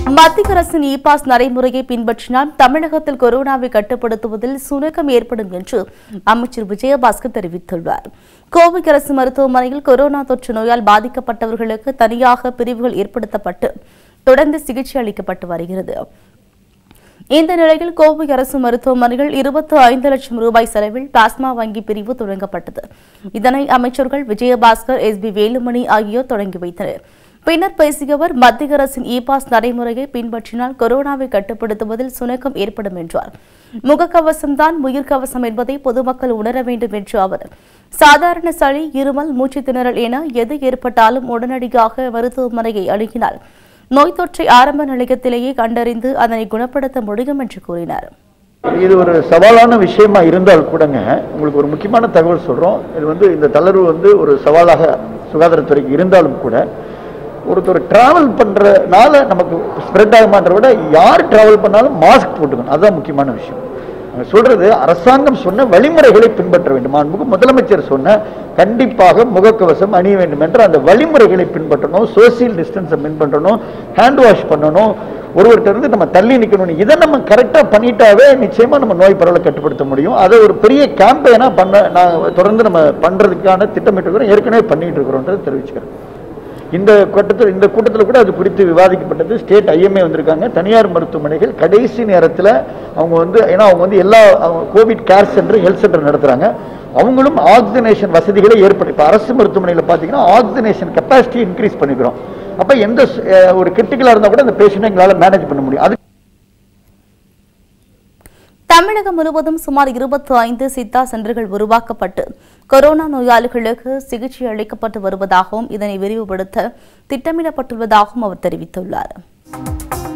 மத்திய அரசின் e pass நடைமுறையை பின்பற்றினால் தமிழகத்தில் கொரோனாவை கட்டுப்படுத்துவதில் சுணக்கம் ஏற்படும் என்று அமைச்சர் விஜயபாஸ்கர் தெரிவித்துள்ளார் கோவை அரசு மருத்துவமனையில் கொரோனா தொற்று நோயால் பாதிக்கப்பட்டவர்களுக்கு தனியாக பிரிவுகள் ஏற்படுத்தப்பட்டு தொடர்ந்து சிகிச்சை அளிக்கப்பட்டு வருகிறது இந்த நிலையில் கோவை அரசு மருத்துவமனையில் இருபத்தி ஐந்து லட்சம் ரூபாய் செலவில் பிளாஸ்மா வங்கி பிரிவு தொடங்கப்பட்டது இதனை அமைச்சர்கள் விஜயபாஸ்கர் எஸ் பி வேலுமணி ஆகியோர் தொடங்கி வைத்தனர் பின்னர் பேசிய அவர் மத்திய அரசின் இ பாஸ் நடைமுறையை பின்பற்றினால் கொரோனாவை கட்டுப்படுத்துவதில் சுணக்கம் ஏற்படும் என்றார் முகக்கவசம் தான் உயிர்க்கவசம் என்பதை பொதுமக்கள் உணர வேண்டும் என்று அவர் சாதாரண சளி இருமல் மூச்சு திணறல் என எது ஏற்பட்டாலும் உடனடியாக மருத்துவமனையை அணுகினால் நோய் தொற்றை ஆரம்ப நிலையத்திலேயே கண்டறிந்து அதனை குணப்படுத்த முடியும் என்று கூறினார் இது ஒரு சவாலான விஷயமா இருந்தால் கூடங்க உங்களுக்கு ஒரு முக்கியமான தகவல் சொல்றோம் இது வந்து இந்த தளர்வு வந்து ஒரு சவாலாக சுகாதாரத்துறைக்கு இருந்தாலும் கூட ஒருத்தர் டிராவல் பண்றனால நமக்கு ஸ்ப்ரெட் ஆகுமான்ற விட யார் டிராவல் பண்ணாலும் மாஸ்க் போட்டுக்கணும் அதுதான் முக்கியமான விஷயம் அவங்க சொல்றது அரசாங்கம் சொன்ன வழிமுறைகளை பின்பற்ற வேண்டும் மாண்புக்கு முதலமைச்சர் சொன்ன கண்டிப்பாக முகக்கவசம் அணிய வேண்டும் என்ற அந்த வழிமுறைகளை பின்பற்றணும் சோசியல் டிஸ்டன்ஸை பின்பற்றணும் ஹேண்ட் வாஷ் பண்ணணும் ஒருவர்கிட்ட இருந்து நம்ம தள்ளி நிற்கணும் இதை நம்ம கரெக்டாக பண்ணிட்டாவே நிச்சயமா நம்ம நோய் பரவலை கட்டுப்படுத்த முடியும் அதை ஒரு பெரிய கேம்பெயினாக பண்ண நான் தொடர்ந்து நம்ம பண்றதுக்கான திட்டமிட்டு இருக்கிறோம் ஏற்கனவே பண்ணிட்டு இருக்கிறோன்றதை தெரிவிச்சுக்கிறேன் இந்த கூட்டத்தில் இந்த கூட்டத்தில் கூட அது குறித்து விவாதிக்கப்பட்டது ஸ்டேட் ஐஎம்ஏ வந்திருக்காங்க தனியார் மருத்துவமனைகள் கடைசி நேரத்தில் அவங்க வந்து ஏன்னா அவங்க வந்து எல்லா அவங்க covid care centre health centre நடத்துறாங்க அவங்களும் ஆக்சிஜனேஷன் வசதிகளை ஏற்படு இப்போ அரசு மருத்துவமனையில் பார்த்தீங்கன்னா ஆக்சிஜனேஷன் கெப்பாசிட்டி இன்க்ரீஸ் பண்ணிக்கிறோம் அப்போ எந்த சு- அஹ் ஒரு கிரிட்டிக்கலாக இருந்தால் கூட அந்த பேஷண்ட்டை எங்களால் மேனேஜ் பண்ண முடியும் அது தமிழகம் முழுவதும் சுமார் இருபத்தி ஐந்து சித்தா சென்டர்கள் உருவாக்கப்பட்டு கொரோனா நோயாளிகளுக்கு சிகிச்சை அளிக்கப்பட்டு வருவதாகவும் இதனை விரிவுபடுத்த திட்டமிடப்பட்டுள்ளதாகவும் அவர் தெரிவித்துள்ளார்